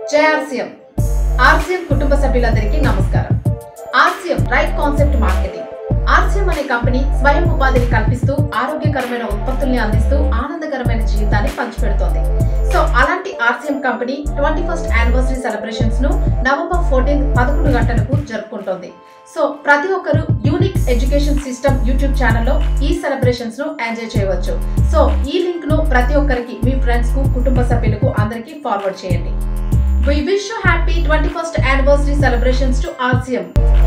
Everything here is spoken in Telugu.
జేఆర్సీఎం ఆర్సీఎం కుటుంబ సభ్యులందరికీ నమస్కారం RCM right concept marketing RCM అనే కంపెనీ స్వయం ఉపాధిని కల్పిస్తూ ఆరోగ్యకరమైన ఉత్పత్తుల్ని అందిస్తూ ఆనందకరమైన జీవితాన్ని పంచిపెడుతోంది సో అలాంటి RCM company twenty first anniversary celebrations ను నవంబర్ ఫోర్టీన్ పదకొండు గంటలకు జరుపుకుంటోంది సో ప్రతి ఒక్కరు యూనిక్ ఎడ్యుకేషన్ సిస్టమ్ యూట్యూబ్ ఛానల్లో ఈ సెలబ్రేషన్స్ ను ఎంజాయ్ చేయవచ్చు సో ఈ లింక్ ను ప్రతి ఒక్కరికి మీ ఫ్రెండ్స్ కు కుటుంబ సభ్యులకు అందరికీ ఫార్వర్డ్ చేయండి We wish you happy 21st anniversary celebrations to RCM.